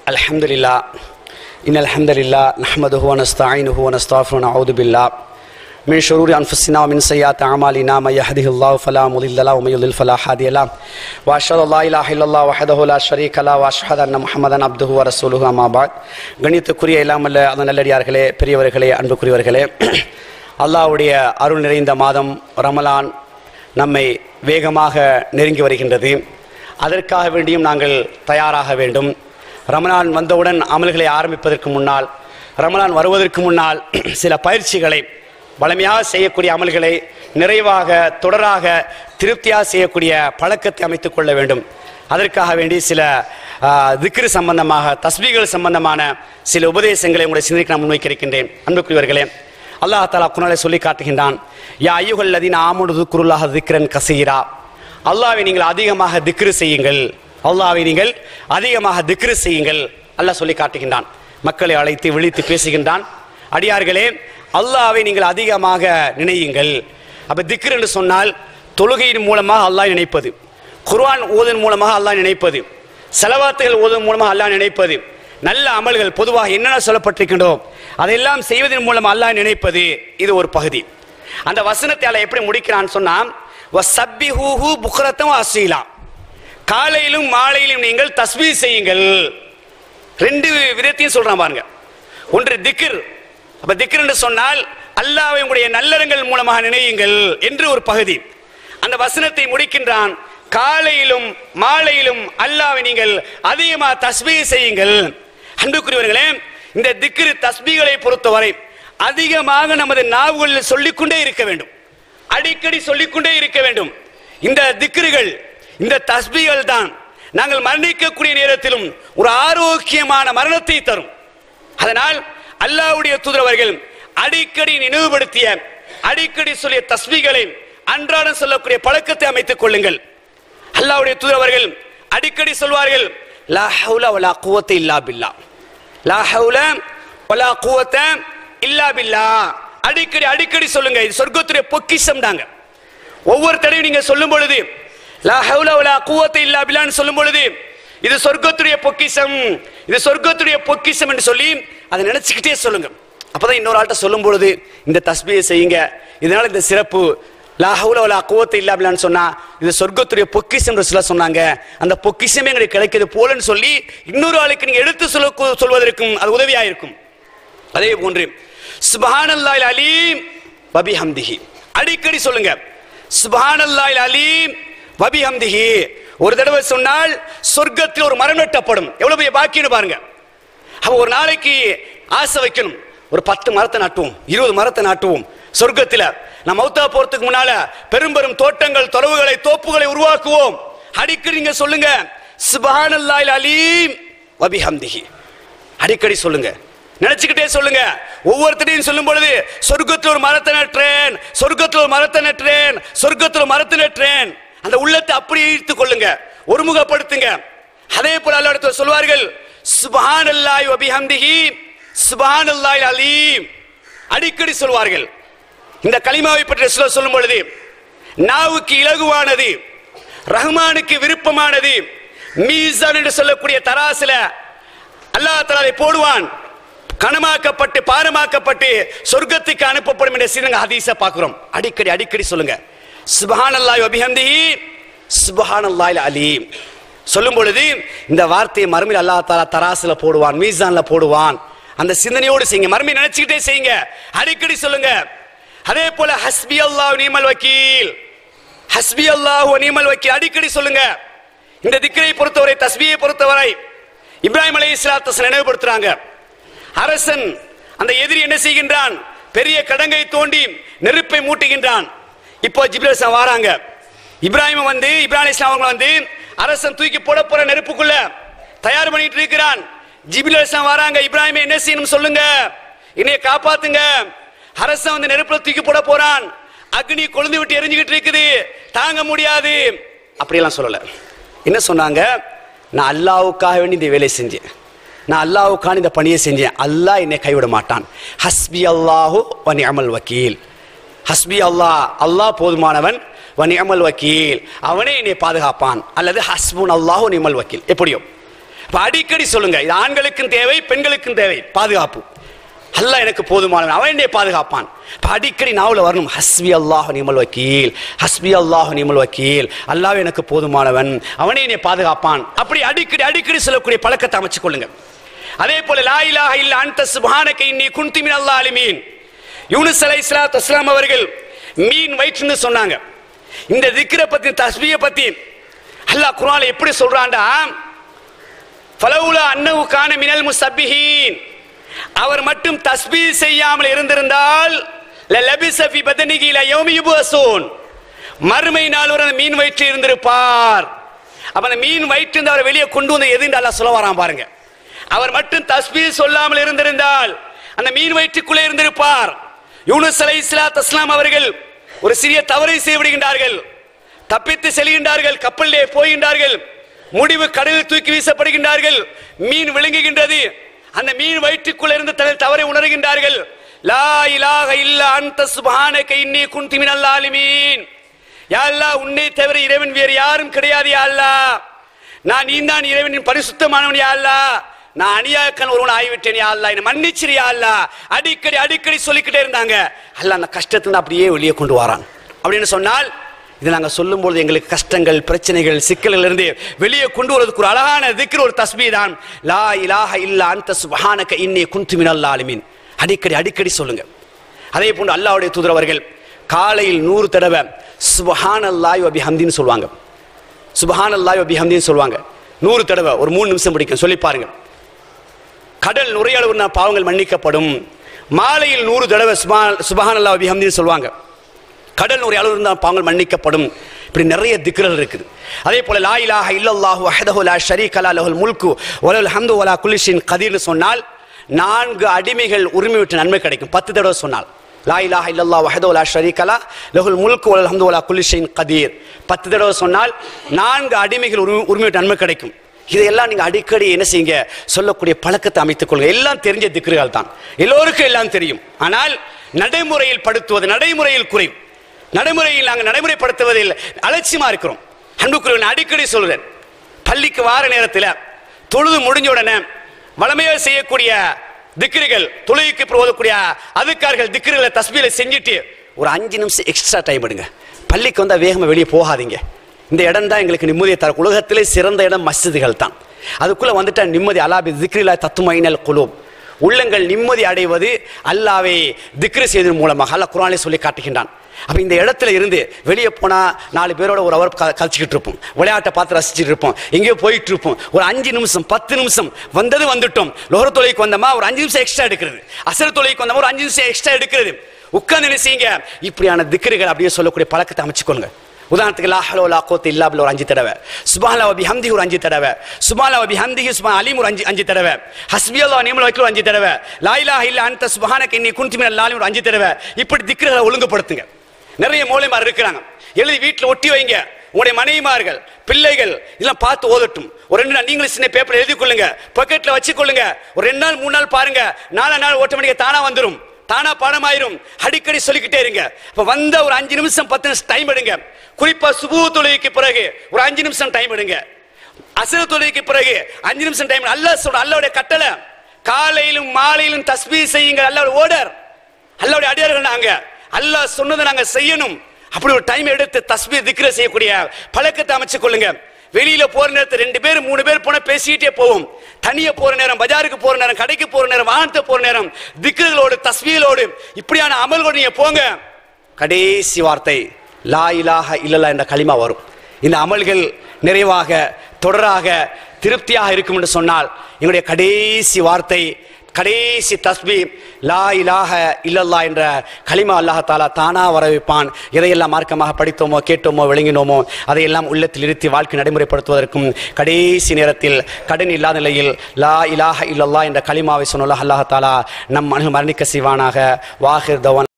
الحمد لله إن الحمد لله نحمده ونستعينه ونستغفره ونعوذ بالله من شرور أنفسنا ومن سيئات أعمالنا من يهده الله فلا مضل له ومن يضلل فلا هادي له وأشهد أن لا إله إلا الله وحده لا شريك له وأشهد أن محمدا عبده ورسوله أما بعد கணித்துக்குரிய இல்லாமல்ல அந்த நல்லடியார்களே பெரியவர்களே அன்புக்குரியவர்களே அல்லாஹ்வுடைய அருள் நிறைந்த மாதம் ரமலான் நம்மை வேகமாக நெருங்கி வருகின்றது அதற்காக வேண்டியும் நாங்கள் தயாராக வேண்டும் ரமலான் வந்தவுடன் அமல்களை ஆரம்பிப்பதற்கு முன்னால் ரமலான் வருவதற்கு முன்னால் சில பயிற்சிகளை வலிமையாக செய்யக்கூடிய அமல்களை நிறைவாக தொடராக திருப்தியாக செய்யக்கூடிய பழக்கத்தை அமைத்துக் கொள்ள வேண்டும் அதற்காக வேண்டி சில திக்ரு சம்பந்தமாக தஸ்பீகள் சம்பந்தமான சில உபதேசங்களை உங்களுடைய சிந்தனைக்கு நான் முன்வைக்க இருக்கின்றேன் அன்புக்குரியவர்களே அல்லாஹ் தாலா குரானை சொல்லி காட்டுகின்றான் யா ஐயுகள் அதின் ஆமுடு குருல்லாக திக்ரன் கசீரா அல்லாவை நீங்கள் அதிகமாக திக்ரு செய்யுங்கள் அல்லாவை நீங்கள் அதிகமாக திக்ரு செய்யுங்கள் அல்லாஹ் சொல்லி காட்டுகின்றான் மக்களை அழைத்து விழித்து பேசுகின்றான் அடியார்களே அல்லாவை நீங்கள் அதிகமாக நினையுங்கள் அப்ப திக்ர் என்று சொன்னால் தொழுகையின் மூலமாக அல்லாஹ் நினைப்பது குர்ஆன் ஓதன் மூலமாக அல்லாஹ் நினைப்பது செலவாத்துகள் ஓதன் மூலமாக அல்லாஹ் நினைப்பது நல்ல அமல்கள் பொதுவாக என்னென்ன சொல்லப்பட்டிருக்கின்றோ அதையெல்லாம் செய்வதன் மூலம் அல்லாஹ் நினைப்பது இது ஒரு பகுதி அந்த வசனத்தை அல்லாஹ் எப்படி முடிக்கிறான்னு சொன்னா வசப்பிஹூஹு புக்ரத்தம் அசீலா காலையிலும் மாலையிலும் நீங்கள் தஸ்பீ செய்யுங்கள் ரெண்டு விதத்தையும் சொல்றான் பாருங்க ஒன்று திக்ர் அப்ப திக்ர் என்று சொன்னால் அல்லாஹ்வை உங்களுடைய நல்லறங்கள் மூலமாக நினையுங்கள் என்று ஒரு பகுதி அந்த வசனத்தை முடிக்கின்றான் காலையிலும் மாலையிலும் அல்லாஹ்வை நீங்கள் அதிகமாக தஸ்பீ செய்யுங்கள் அன்புக்குரியவர்களே இந்த திக்ரு தஸ்பீகளை பொறுத்தவரை அதிகமாக நமது நாவுகளில் சொல்லிக்கொண்டே இருக்க வேண்டும் அடிக்கடி சொல்லிக்கொண்டே இருக்க வேண்டும் இந்த திக்ருகள் இந்த தஸ்பீகள் தான் நாங்கள் மரணிக்கக்கூடிய நேரத்திலும் ஒரு ஆரோக்கியமான மரணத்தை தரும் அதனால் அல்லாஹ்வுடைய தூதரவர்கள் அடிக்கடி நினைவுபடுத்திய அடிக்கடி சொல்லிய தஸ்பீகளை அன்றாடம் சொல்லக்கூடிய பழக்கத்தை அமைத்துக் கொள்ளுங்கள் அல்லாஹ்வுடைய தூதரவர்கள் அடிக்கடி சொல்வார்கள் லா ஹவுல வலா குவத்த இல்லா பில்லா லா ஹவுல வலா குவத்த இல்லா பில்லா அடிக்கடி அடிக்கடி சொல்லுங்க இது சொர்க்கத்துடைய பொக்கிஷம் தாங்க ஒவ்வொரு தடவையும் நீங்க சொல்லும் பொழுது லா ஹவுல வலா குவத்த இல்லா பில்லான்னு சொல்லும் பொழுது இது சொர்க்கத்துடைய பொக்கிஷம் இது சொர்க்கத்துடைய பொக்கிஷம் என்று சொல்லி அதை நினைச்சுக்கிட்டே சொல்லுங்க அப்பதான் இன்னொரு ஆள்கிட்ட சொல்லும் பொழுது இந்த தஸ்பியை செய்யுங்க இதனால இந்த சிறப்பு லா ஹவுல வலா குவத்த இல்லா பில்லான்னு சொன்னா இது சொர்க்கத்துடைய பொக்கிஷம் சில சொன்னாங்க அந்த பொக்கிஷமே எங்களுக்கு கிடைக்கிறது போலன்னு சொல்லி இன்னொரு ஆளுக்கு நீங்க எடுத்து சொல்ல சொல்வதற்கும் அது உதவியா இருக்கும் அதே போன்று சுபஹானல்லாஹில் அலீம் வபி ஹம்திஹி அடிக்கடி சொல்லுங்க சுபஹானல்லாஹில் அலீம் வபி ஹம்திஹி ஒரு தடவை சொன்னால் சொர்க்கத்தில் ஒரு மரம் வெட்டப்படும் எவ்வளவு பெரிய பாக்கின்னு பாருங்க அப்ப ஒரு நாளைக்கு ஆசை வைக்கணும் ஒரு பத்து மரத்தை நட்டுவோம் இருபது மரத்தை நாட்டுவோம் சொர்க்கத்தில் நம்ம மௌத்தா போறதுக்கு முன்னால பெரும் பெரும் தோட்டங்கள் தொலைவுகளை தோப்புகளை உருவாக்குவோம் அடிக்கடி நீங்க சொல்லுங்க சுபஹானல்லாஹில் அலீம் வபி ஹம்திஹி அடிக்கடி சொல்லுங்க நினைச்சுக்கிட்டே சொல்லுங்க ஒவ்வொருத்தரையும் சொல்லும் பொழுது சொர்க்கத்தில் ஒரு மரத்தை நட்டுறேன் சொர்க்கத்தில் ஒரு மரத்தை நட்டுறேன் சொர்க்கத்தில் ஒரு மரத்தை நட்டுறேன் அந்த உள்ளத்தை அப்படியே ஈர்த்து கொள்ளுங்க ஒருமுகப்படுத்துங்க அதே போல அல்ல இடத்துல சொல்வார்கள் சுபஹான் அல்லாஹ் வபிஹம்திஹி சுபஹான் அல்லாஹ் அலீம் அடிக்கடி சொல்வார்கள் இந்த கலிமாவை பற்றி சொல்ல சொல்லும் பொழுது நாவுக்கு இலகுவானது ரஹ்மானுக்கு விருப்பமானது மீசான் என்று சொல்லக்கூடிய தராசுல அல்லாஹ் தஆலா அதை போடுவான் கனமாக்கப்பட்டு பாரமாக்கப்பட்டு சொர்க்கத்துக்கு அனுப்பப்படும் என்ற சீரங்க ஹதீஸ பார்க்கிறோம் அடிக்கடி அடிக்கடி சொல்லுங்க சுபஹானல்லாஹி வபிஹம்திஹி சுபஹானல்லாஹில் அலீம் சொல்லும் பொழுது இந்த வார்த்தையை மறுமையில் அல்லாஹ் தாலா தராசுல போடுவான் மீசான்ல போடுவான் அந்த சிந்தனையோடு செய்யுங்க மறுமை நினைச்சுக்கிட்டே செய்யுங்க அடிக்கடி சொல்லுங்க அதே போல ஹஸ்பி அல்லாஹ் நீமல் வக்கீல் ஹஸ்பி அல்லாஹ் நீமல் வக்கீல் அடிக்கடி சொல்லுங்க இந்த திக்கரை பொறுத்தவரை தஸ்பியை பொறுத்தவரை இப்ராஹிம் அலை இஸ்லாத்த நினைவுபடுத்துறாங்க அரசன் அந்த எதிரி என்ன செய்கின்றான் பெரிய கடங்கை தோண்டி நெருப்பை மூட்டுகின்றான் இப்போ ஜிப்ரேல் வராங்க இப்ராஹிம் வந்து இப்ராஹிம் இஸ்லாம் அவங்க வந்து அரசன் தூக்கி போட போற நெருப்புக்குள்ள தயார் பண்ணிட்டு இருக்கிறான் ஜிபில் இஸ்லாம் வராங்க இப்ராஹிம் என்ன செய்யணும் சொல்லுங்க என்னைய காப்பாத்துங்க அரசன் வந்து நெருப்புல தூக்கி போட போறான் அக்னி கொழுந்து விட்டு எரிஞ்சுக்கிட்டு இருக்குது தாங்க முடியாது அப்படியெல்லாம் சொல்லல என்ன சொன்னாங்க நான் அல்லாவுக்காக வேண்டி இந்த வேலையை செஞ்சேன் நான் அல்லாவுக்கான இந்த பணியை செஞ்சேன் அல்லாஹ் என்னை கைவிட மாட்டான் ஹஸ்பி அல்லாஹு வனி அமல் வக்கீல் ஹஸ்பி அல்லாஹ் அல்லாஹ் போதுமானவன் வனி அமல் வக்கீல் அவனே என்னை பாதுகாப்பான் அல்லது ஹஸ்புன் அல்லாஹு நிமல் வக்கீல் எப்படியோ அப்ப அடிக்கடி சொல்லுங்க இது ஆண்களுக்கும் தேவை பெண்களுக்கும் தேவை பாதுகாப்பு அல்லாஹ் எனக்கு போதுமானவன் அவன் என்னை பாதுகாப்பான் இப்ப அடிக்கடி நாவல வரணும் ஹஸ்பி அல்லாஹ் நிமல் வக்கீல் ஹஸ்பி அல்லாஹ் நிமல் வக்கீல் அல்லாஹ் எனக்கு போதுமானவன் அவனே என்னை பாதுகாப்பான் அப்படி அடிக்கடி அடிக்கடி சொல்லக்கூடிய பழக்கத்தை அமைச்சுக் கொள்ளுங்க அதே போல லா இலாஹ இல்ல அன்த சுப்ஹானக இன்னி குன்து மினல் ஆலிமீன் யூனுஸ் அலைஹிஸ்ஸலாத்து வஸ்ஸலாம் அவர்கள் மீன் வயிற்றுன்னு சொன்னாங்க இந்த திக்ர பத்தி தஸ்பிய பத்தி அல்லாஹ் குர்ஆன்ல எப்படி சொல்றான்டா ஃபலவுலா அன்னஹு கான மினல் முஸப்பிஹீன் அவர் மட்டும் தஸ்பீ செய்யாமல் இருந்திருந்தால் லபிச ஃபி பதனிகி ல யௌமி யுபஸூன் மறுமை நாள் வரை அந்த மீன் வயிற்றில் இருந்திருப்பார் அப்ப அந்த மீன் வயிற்றிலிருந்து அவரை வெளியே கொண்டு வந்து எதுன்னு அல்லாஹ் சொல்ல வரான் பாருங்க அவர் மட்டும் தஸ்பீ சொல்லாமல் இருந்திருந்தால் அந்த மீன் வயிற்றுக்குள்ளே இருந்திருப்பார் யூனுஸ் அலை இஸ்லாத் அஸ்லாம் அவர்கள் ஒரு சிறிய தவறை செய்து விடுகின்றார்கள் தப்பித்து செல்கின்றார்கள் கப்பலிலே போகின்றார்கள் முடிவு கடலில் தூக்கி வீசப்படுகின்றார்கள் மீன் விழுங்குகின்றது அந்த மீன் வயிற்றுக்குள்ள இருந்து தனது தவறை உணர்கின்றார்கள் லா இலாஹ இல்ல அன்த சுப்ஹானக இன்னி குன்து மினல் ஆலிமீன் யா அல்லாஹ் உன்னை தவிர இறைவன் வேறு யாரும் கிடையாது யா அல்லாஹ் நான் நீ தான் இறைவனின் பரிசுத்தமானவன் யா அல்லாஹ் நான் அநியாயக்கன் ஒருவன் ஆகிவிட்டேன் யா அல்லாஹ் என்னை மன்னிச்சிரு யா அல்லாஹ் அடிக்கடி அடிக்கடி சொல்லிக்கிட்டே இருந்தாங்க அல்லாஹ் அந்த கஷ்டத்துல அப்படியே வெளியே கொண்டு வரான் அப்படின்னு சொன்னால் இது நாங்க சொல்லும்போது எங்களுக்கு கஷ்டங்கள் பிரச்சனைகள் சிக்கல்கள் இருந்து வெளியே கொண்டு வருவதற்கு ஒரு அழகான திக்ர் ஒரு தஸ்பீ தான் லா இலாஹ இல்லா அந்த சுபஹானக இன்னி குன்து மினல் ஆலிமீன் அடிக்கடி அடிக்கடி சொல்லுங்க அதே போன்று அல்லாஹ்வுடைய தூதரவர்கள் காலையில் நூறு தடவை சுபஹானல்லாஹி வ பிஹம்தின்னு சொல்லுவாங்க சுபஹானல்லாஹி வ பிஹம்தின்னு சொல்லுவாங்க நூறு தடவை ஒரு மூணு நிமிஷம் பிடிக்கும் சொல்லி பாருங்க கடல் நுரையளவு பாவங்கள் மன்னிக்கப்படும் மாலையில் நூறு தடவை சுபஹான் சுபஹானல்லாஹி வ பிஹம்தின்னு சொல்லுவாங்க கடல் ஒரு அளவு இருந்தால் பாவங்கள் மன்னிக்கப்படும் இப்படி நிறைய திக்ரல் இருக்குது அதே போல லா இலாஹ இல்லல்லாஹு வஹதஹு லா ஷரீக லா லஹுல் முல்கு வலல் ஹம்து வலா குல்லி ஷைன் கதீர்னு சொன்னால் நான்கு அடிமைகள் உரிமை விட்டு நன்மை கிடைக்கும் பத்து தடவை சொன்னால் லா இலாஹ இல்லல்லாஹு வஹதஹு லா ஷரீக லா லஹுல் முல்கு வலல் ஹம்து வலா குல்லி ஷைன் கதீர் பத்து தடவை சொன்னால் நான்கு அடிமைகள் உரிமை உரிமை விட்டு நன்மை கிடைக்கும் இதையெல்லாம் நீங்க அடிக்கடி என்ன செய்யுங்க சொல்லக்கூடிய பழக்கத்தை அமைத்துக் கொள்ளுங்க எல்லாம் தெரிஞ்ச திக்ருகள் தான் எல்லோருக்கும் எல்லாம் தெரியும் ஆனால் நடைமுறையில் படுத்துவது நடைமுறையில் குறைவு நடைமுறையில் நாங்கள் நடைமுறைப்படுத்துவதில் அலட்சியமா இருக்கிறோம் அன்புக்குரிய நான் அடிக்கடி சொல்றேன் பள்ளிக்கு வார நேரத்தில் தொழுது முடிஞ்ச உடனே வளமையாக செய்யக்கூடிய திக்ருகள் தொழுகைக்கு போதக்கூடிய அதுக்கார்கள் திக்ருகளை தஸ்பீல செஞ்சுட்டு ஒரு அஞ்சு நிமிஷம் எக்ஸ்ட்ரா டைம் எடுங்க பள்ளிக்கு வந்தால் வேகமாக வெளியே போகாதீங்க இந்த இடம் தான் எங்களுக்கு நிம்மதியை தர உலகத்திலே சிறந்த இடம் மஸ்ஜிதுகள் தான் அதுக்குள்ள வந்துட்டா நிம்மதி அலாபி திக்ரிலா தத்துமைனல் குலூப் உள்ளங்கள் நிம்மதி அடைவது அல்லாவை திக்ரு செய்வதன் மூலமாக அல்லாஹ் குரானே சொல்லி காட்டுகின்றான் அப்ப இந்த இடத்துல இருந்து வெளியே போனா நாலு பேரோட ஒரு அவர் கழிச்சுக்கிட்டு இருப்போம் விளையாட்டை பார்த்து ரசிச்சுட்டு இருப்போம் எங்கேயோ போயிட்டு இருப்போம் ஒரு அஞ்சு நிமிஷம் பத்து நிமிஷம் வந்தது வந்துட்டோம் லோகர தொலைக்கு வந்தோமா ஒரு அஞ்சு நிமிஷம் எக்ஸ்ட்ரா எடுக்கிறது அசர் தொலைக்கு வந்தோமா ஒரு அஞ்சு நிமிஷம் எக்ஸ்ட்ரா எடுக்கிறது உட்கார்ந்து என்ன செய்யுங்க இப்படியான திக்ருகள் அப்படியே சொல்லக்கூடிய பழக்கத்தை அமைச்சுக்கொள்ளுங்க உதாரணத்துக்கு லா ஹலோ லா கோத்து இல்லா ஒரு அஞ்சு தடவை சுபாலா வபி ஹம்தி ஒரு அஞ்சு தடவை சுபாலா வபி ஹம்தி சுபா அலீம் ஒரு அஞ்சு அஞ்சு தடவை ஹஸ்பி அல்லா நீமல் வைக்கல ஒரு அஞ்சு தடவை லாயிலா இல்ல அந்த சுபஹானக்கு இன்னி குன்துமின் அல்லாலும் ஒரு அஞ்சு தடவை இப்படி திக்ருகளை ஒழுங்குபடுத்துங்க நிறைய மூலைமார் இருக்கிறாங்க எழுதி வீட்டில் ஒட்டி வைங்க உங்களுடைய மனைவிமார்கள் பிள்ளைகள் இதெல்லாம் பார்த்து ஓதட்டும் ஒரு ரெண்டு நாள் நீங்களும் சின்ன பேப்பர் எழுதி கொள்ளுங்க பாக்கெட்ல வச்சுக்கொள்ளுங்க ஒரு ரெண்டு நாள் மூணு நாள் பாருங்க நாலா நாள் ஆட்டோமேட்டிக்கா தானா வந்துடும் தானா பாடமாயிரும் அடிக்கடி சொல்லிக்கிட்டே இருங்க இப்ப வந்த ஒரு அஞ்சு நிமிஷம் பத்து நிமிஷம் டைம் எடுங்க குறிப்பா சுபு தொழுகைக்கு பிறகு ஒரு அஞ்சு நிமிஷம் டைம் எடுங்க அசுர தொழுகைக்கு பிறகு அஞ்சு நிமிஷம் டைம் அல்லாஹ் சொல்ற அல்லாவுடைய கட்டளை காலையிலும் மாலையிலும் தஸ்பீ செய்யுங்க அல்லாஹ் ஓடர் அல்லாவுடைய அடியார்கள் நாங்க அல்லாஹ் சொன்னதை நாங்க செய்யணும் அப்படி ஒரு டைம் எடுத்து தஸ்பீ திக்ர செய்யக்கூடிய பழக்கத்தை அமைச்சு கொள்ளுங்க வெளியில போற நேரத்துல ரெண்டு பேர் மூணு பேர் போன பேசிக்கிட்டே போவோம் தனியா போற நேரம் பஜாருக்கு போற நேரம் கடைக்கு போற நேரம் வாகனத்தை போற நேரம் திக்ருகளோடு தஸ்பீலோடு இப்படியான அமல்களோடு நீங்க போங்க கடைசி வார்த்தை லா இலாஹ இல்லல்லா என்ற களிமா வரும் இந்த அமல்கள் நிறைவாக தொடராக திருப்தியாக இருக்கும் என்று சொன்னால் எங்களுடைய கடைசி வார்த்தை கடைசி தஸ்பி லா இலாஹ இல்லல்லா என்ற களிமா அல்லாஹ் தாலா தானா வர வைப்பான் எதையெல்லாம் மார்க்கமாக படித்தோமோ கேட்டோமோ விளங்கினோமோ அதையெல்லாம் உள்ளத்தில் இருத்தி வாழ்க்கை நடைமுறைப்படுத்துவதற்கும் கடைசி நேரத்தில் கடன் இல்லாத நிலையில் லா இலாஹ இல்லல்லா என்ற களிமாவை சொன்ன அல்லாஹ் தாலா நம் மனு மரணிக்க செய்வானாக வாஹிர் தவான்